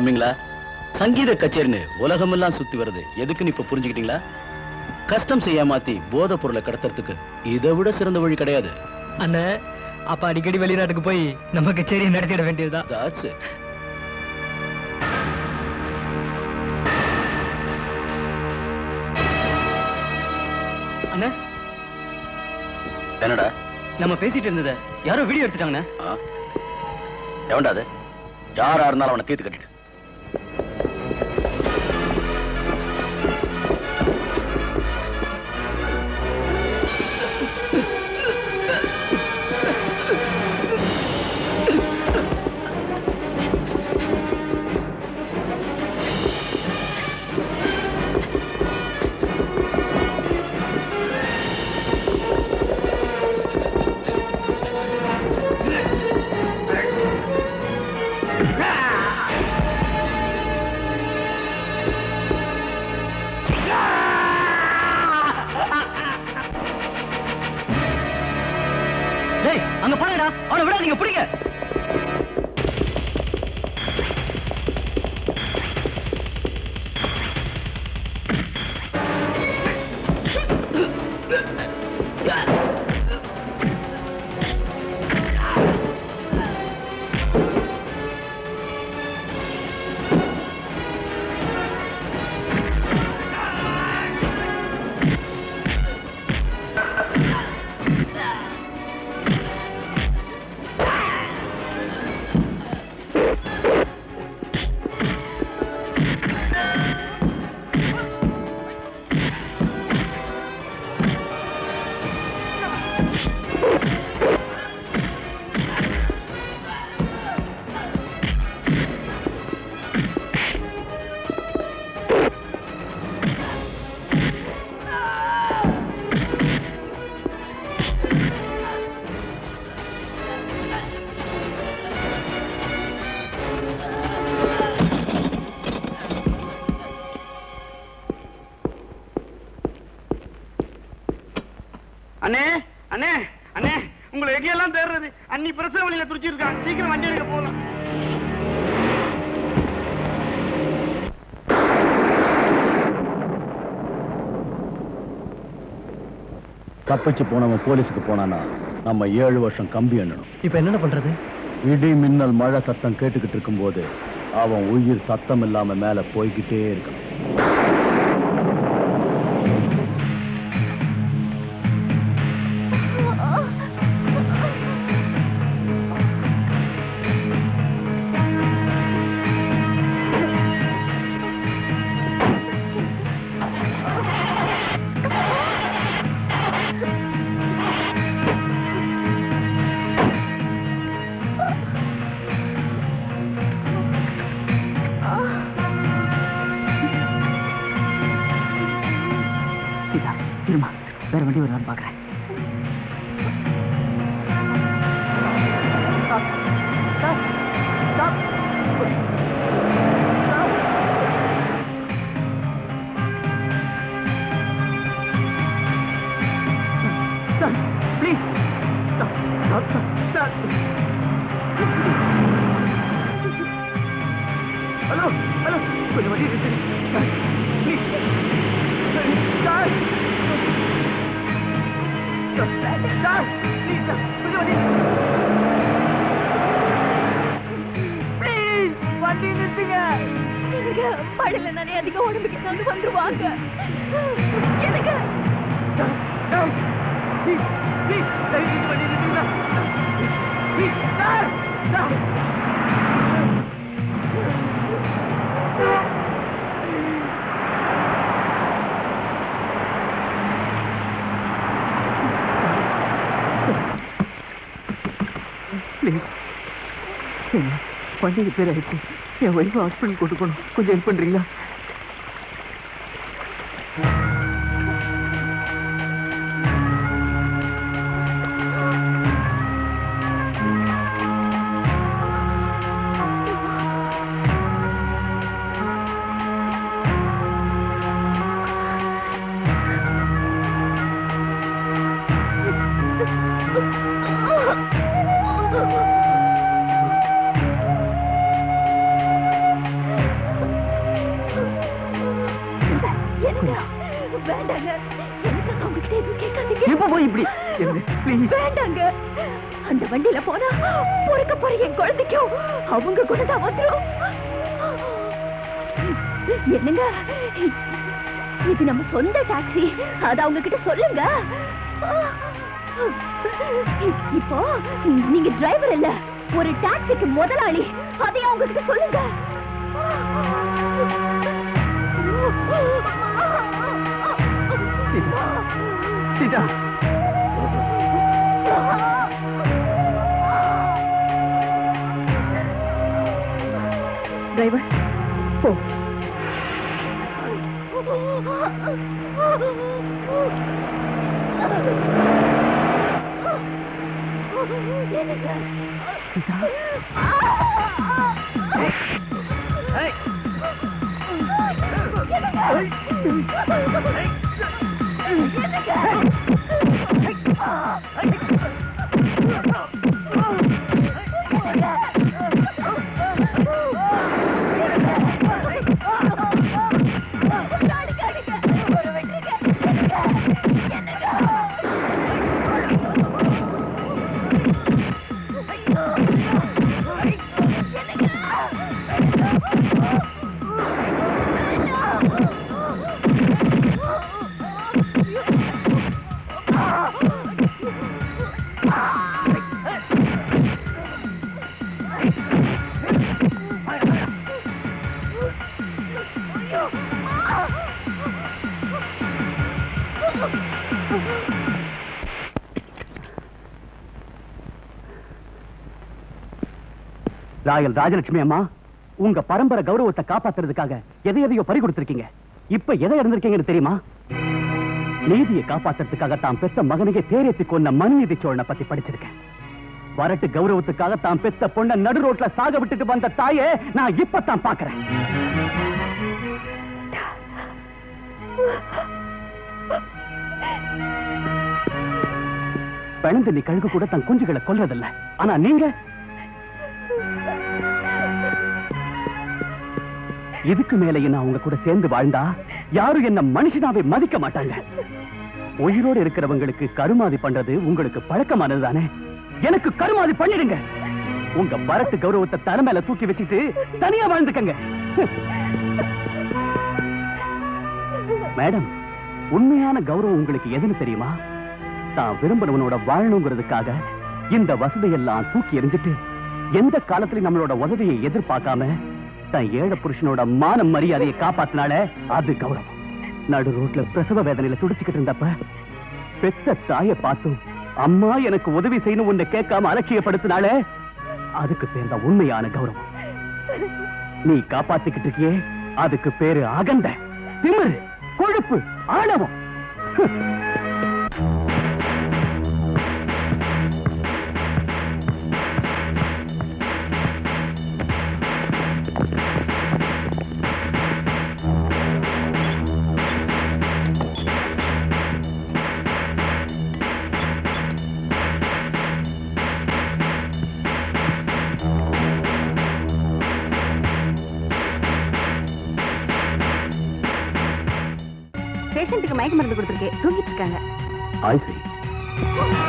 தம்பிங்களா சங்கீத கச்சேரின்னு உலகமெல்லாம் சுத்தி வருது எதுக்குன்னு இப்ப புரிஞ்சுக்கிட்டீங்களா கஸ்டம்ஸ் ஏமாத்தி போதைப் பொருளை கடத்துறதுக்கு இதை விட சிறந்த வழி கிடையாது அண்ணே அப்ப அடிக்கடி வெளிநாட்டுக்கு போய் நம்ம கச்சேரியை நடத்திட வேண்டியதுதான் That's it. அண்ணே என்னடா நம்ம பேசிட்டு இருந்தத யாரோ வீடியோ எடுத்துட்டாங்கண்ணே ஆ? எவன்டா அது யாரா இருந்தாலும் அவனை தீர்த்து கட்டிட்டு டேய் அங்க பாருங்கடா அவனை விடாதீங்க பிடிங்க அண்ணே அண்ணே அண்ணே உங்களை எங்கெல்லாம் தேடுறது அன்னி பிரசவ வழியில துடிச்சிருக்கான் சீக்கிரம் வண்டி எடுக்க போகலாம் தப்பிச்சு போனவன் போலீஸுக்கு போனானா நம்ம ஏழு வருஷம் கம்பி எண்ணணும் இப்ப என்ன பண்றது இடி மின்னல் மழை சத்தம் கேட்டுக்கிட்டு இருக்கும்போது அவன் உயிர் சத்தம் இல்லாம மேல போய்கிட்டே இருக்கான் சீதா இருமா வேற வண்டி வருவான்னு பாக்குறேன் ப்ளீஸ் ஹலோ ஹலோ கொஞ்சம் வண்டி நிறுத்துங்க please sir sir please sir கொஞ்சம் வண்டி ப்ளீஸ் வண்டி நிறுத்துங்க எனக்கு மழையில நிறைய அதிக உடம்புக்கு ஏதாவது வந்துருவாங்க எனக்கு ப்ளீஸ் ப்ளீஸ் தயவு செஞ்சு வண்டி நிறுத்துங்க ப்ளீஸ் சார் சார் ப்ளீஸ் வண்டி ரிப்பேர் ஆயிடுச்சு என் ஒய்ஃபை ஹாஸ்பிட்டல் கூட்டு போகணும் கொஞ்சம் ஹெல்ப் பண்ணுறீங்களா Oh வேண்டாம் வேண்டாங்க எனக்கு அவங்க கிட்ட எதுவும் கேட்காதீங்க இப்ப போய் இப்படி என்ன ப்ளீஸ் வேண்டாங்க அந்த வண்டியில போனா பொறுக்க போற என் குழந்தைக்கும் அவங்க கூட தான் வந்துரும் என்னங்க இது நம்ம சொந்த டாக்ஸி அத அவங்க கிட்ட சொல்லுங்க இப்போ நீங்க டிரைவர் இல்ல ஒரு டாக்ஸிக்கு முதலாளி அதையும் அவங்க கிட்ட சொல்லுங்க சீதா டிரைவர் போ ராயல் ராஜலட்சுமி அம்மா உங்க பரம்பரை கௌரவத்தை காப்பாத்துறதுக்காக எதை எதையோ பறி கொடுத்திருக்கீங்க இப்ப எதை இறந்திருக்கீங்கன்னு தெரியுமா நீதியை காப்பாத்துறதுக்காக தாம் பெத்த மகனையே தேரேத்தி கொண்ட மனுநீதி சோழனை பத்தி படிச்சிருக்கேன் வரட்டு கௌரவத்துக்காக தாம் பெத்த பொண்ண நடு ரோட்ல சாக விட்டுட்டு வந்த தாயே நான் இப்பதான் பாக்குறேன் பிணந்து நீ கழுகு கூட தன் குஞ்சுகளை கொல்றதில்ல ஆனா நீங்க இதுக்கு மேல நான் உங்க கூட சேர்ந்து வாழ்ந்தா யாரும் என்ன மனுஷனாவே மதிக்க மாட்டாங்க உயிரோடு இருக்கிறவங்களுக்கு கருமாதி பண்றது உங்களுக்கு பழக்கமானது தானே எனக்கு கருமாதி பண்ணிடுங்க உங்க வரட்டு கௌரவத்தை தலைமையில தூக்கி வச்சுட்டு தனியா வாழ்ந்துக்கங்க மேடம் உண்மையான கௌரவம் உங்களுக்கு எதுன்னு தெரியுமா தான் விரும்பினவனோட வாழணுங்கிறதுக்காக இந்த வசதியெல்லாம் தூக்கி எறிஞ்சிட்டு எந்த காலத்திலும் நம்மளோட உதவியை எதிர்பார்க்காம தன் ஏழை புருஷனோட மானம் மரியாதையை காப்பாத்தினால அது கௌரவம் நடு ரோட்ல பிரசவ வேதனையில துடிச்சுக்கிட்டு இருந்தப்ப பெத்த தாய பார்த்தும் அம்மா எனக்கு உதவி செய்யணும் உன்னை கேட்காம அலட்சியப்படுத்தினால அதுக்கு பேர் தான் உண்மையான கௌரவம் நீ காப்பாத்திக்கிட்டு இருக்கியே அதுக்கு பேரு அகண்ட திமிரு கொழுப்பு ஆணவம் பேஷண்ட்டுக்கு மயக்க மருந்து கொடுத்துருக்கேன் தூங்கிட்டு இருக்காங்க I see.